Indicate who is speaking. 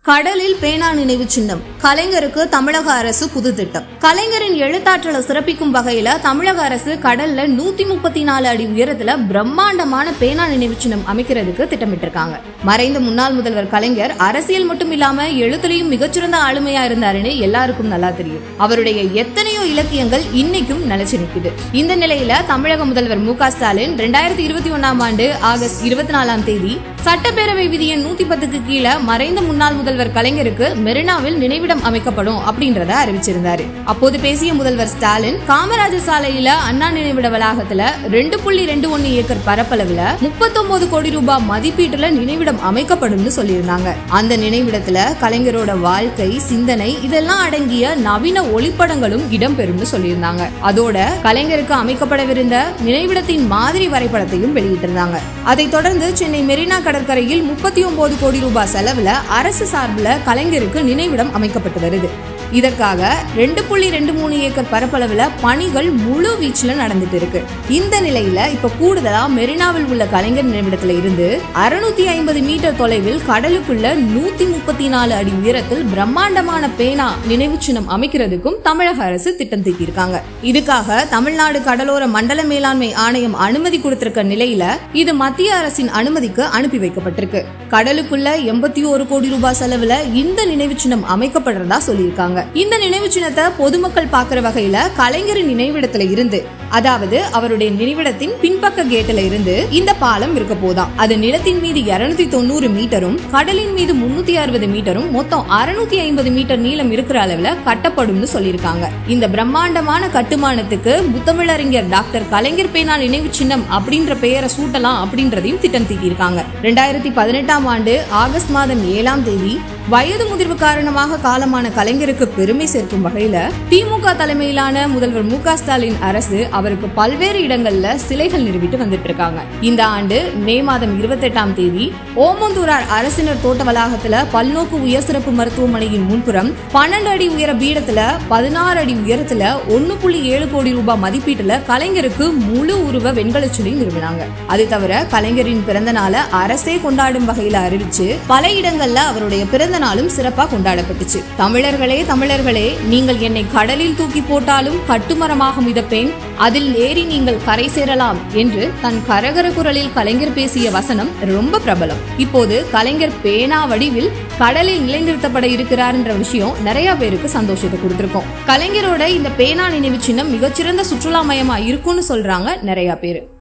Speaker 1: கடலில் பேனா நினைவு சின்னம் கலைஞருக்கு தமிழக அரசு புது திட்டம் கலைஞரின் எழுத்தாற்றலை சிறப்பிக்கும் வகையில தமிழக அரசு கடல்ல நூத்தி முப்பத்தி நாலு அடி உயரத்துல பிரம்மாண்டமான பேனா நினைவு சின்னம் அமைக்கிறதுக்கு திட்டமிட்டிருக்காங்க மறைந்த முன்னாள் முதல்வர் கலைஞர் அரசியல் மட்டும் இல்லாம எழுத்துலையும் மிகச்சிறந்த ஆளுமையா இருந்தாருன்னு எல்லாருக்கும் நல்லா தெரியும் அவருடைய எத்தனையோ இலக்கியங்கள் இன்னைக்கும் நிலைச்சு நிக்குது இந்த நிலையில தமிழக முதல்வர் மு க ஸ்டாலின் ரெண்டாயிரத்தி இருபத்தி ஒன்னாம் ஆண்டு ஆகஸ்ட் இருபத்தி நாலாம் தேதி சட்டப்பேரவை விதி எண் நூத்தி பத்துக்கு கீழே மறைந்த முன்னாள் முதல்வர் கலைஞருக்கு மெரினாவில் நினைவிடம் அமைக்கப்படும் அப்படின்றத அறிவிச்சிருந்தாரு அப்போது பேசிய முதல்வர் ஸ்டாலின் காமராஜர் சாலையில அண்ணா நினைவிட வளாகத்துல ரெண்டு புள்ளி ரெண்டு ஒன்னு ஏக்கர் பரப்பளவுல முப்பத்தொன்பது கோடி ரூபாய் மதிப்பீட்டுல நினைவிடம் அமைக்கப்படும்னு சொல்லியிருந்தாங்க அந்த நினைவிடத்துல கலைஞரோட வாழ்க்கை சிந்தனை இதெல்லாம் அடங்கிய நவீன ஒளிப்படங்களும் இடம்பெறும்னு சொல்லியிருந்தாங்க அதோட கலைஞருக்கு அமைக்கப்படவிருந்த நினைவிடத்தின் மாதிரி வரைபடத்தையும் வெளியிட்டிருந்தாங்க அதைத் தொடர்ந்து சென்னை மெரினா கடற்கரையில் முப்பத்தி ஒன்பது கோடி ரூபாய் செலவுல அரசு சார்பில் கலைஞருக்கு நினைவிடம் அமைக்கப்பட்டு வருது இதற்காக ரெண்டு புள்ளி ரெண்டு மூணு ஏக்கர் பரப்பளவுல பணிகள் முழு வீச்சுல நடந்துட்டு இருக்கு இந்த நிலையில இப்ப கூடுதலா மெரினாவில் உள்ள கலைஞர் நினைவிடத்துல இருந்து அறுநூத்தி ஐம்பது மீட்டர் தொலைவில் கடலுக்குள்ள நூத்தி முப்பத்தி நாலு அடி உயரத்தில் பிரம்மாண்டமான பேனா நினைவு சின்னம் அமைக்கிறதுக்கும் தமிழக அரசு திட்டம் தீட்டியிருக்காங்க இதுக்காக தமிழ்நாடு கடலோர மண்டல மேலாண்மை ஆணையம் அனுமதி கொடுத்திருக்க நிலையில இது மத்திய அரசின் அனுமதிக்கு அனுப்பி வைக்கப்பட்டிருக்கு கடலுக்குள்ள எண்பத்தி ஒரு கோடி ரூபாய் செலவுல இந்த நினைவு சின்னம் அமைக்கப்படுறதா சொல்லியிருக்காங்க இந்த நினைவு சின்னத்தை பொதுமக்கள் பார்க்கிற வகையில கலைஞரின் நினைவிடத்துல இருந்து அதாவது அவருடைய நினைவிடத்தின் பின்பக்க கேட்ல இருந்து இந்த பாலம் இருக்க போதாம் அது நிலத்தின் மீது இருநூத்தி தொண்ணூறு மீட்டரும் கடலின் மீது முன்னூத்தி அறுபது மீட்டரும் மொத்தம் அறுநூத்தி ஐம்பது மீட்டர் நீளம் இருக்கிற அளவுல கட்டப்படும்னு சொல்லியிருக்காங்க இந்த பிரம்மாண்டமான கட்டுமானத்துக்கு முத்தமிழறிஞர் டாக்டர் கலைஞர் பேனா நினைவு சின்னம் அப்படின்ற பெயரை சூட்டலாம் அப்படின்றதையும் திட்டம் தீட்டியிருக்காங்க ரெண்டாயிரத்தி பதினெட்டாம் ஆண்டு ஆகஸ்ட் மாதம் ஏழாம் தேதி வயது முதிர்வு காரணமாக காலமான கலைஞருக்கு பெருமை சேர்க்கும் வகையில திமுக தலைமையிலான முதல்வர் மு க ஸ்டாலின் அரசு அவருக்கு பல்வேறு இடங்கள்ல சிலைகள் நிறுவிட்டு வந்துட்டு இருக்காங்க இந்த ஆண்டு மே மாதம் இருபத்தி எட்டாம் தேதி ஓமந்தூரார் அரசினர் தோட்ட வளாகத்துல பல்நோக்கு உயர் சிறப்பு மருத்துவமனையின் முன்புறம் பன்னெண்டு அடி உயர பீடத்துல பதினாறு அடி உயரத்துல ஒன்னு புள்ளி ஏழு கோடி ரூபாய் மதிப்பீட்டுல கலைஞருக்கு முழு உருவ வெண்கல சுழி நிறுவினாங்க அது தவிர கலைஞரின் பிறந்த நாளை அரசே கொண்டாடும் வகையில அறிவிச்சு பல இடங்கள்ல அவருடைய பிறந்த நாளும் சிறப்பா கொண்டாடப்பட்டுச்சு தமிழர்களே தமிழர்களே நீங்கள் என்னை கடலில் தூக்கி போட்டாலும் கட்டுமரமாக மிதப்பேன் அதில் ஏறி நீங்கள் கரை சேரலாம் என்று தன் கரகர குரலில் கலைஞர் பேசிய வசனம் ரொம்ப பிரபலம் இப்போது கலைஞர் பேனா வடிவில் கடலில் நிலைநிறுத்தப்பட இருக்கிறார்ன்ற விஷயம் நிறைய பேருக்கு சந்தோஷத்தை கொடுத்திருக்கோம் கலைஞரோட இந்த பேனா நினைவு சின்னம் மிகச்சிறந்த சுற்றுலா மயமா இருக்கும்னு சொல்றாங்க நிறைய பேரு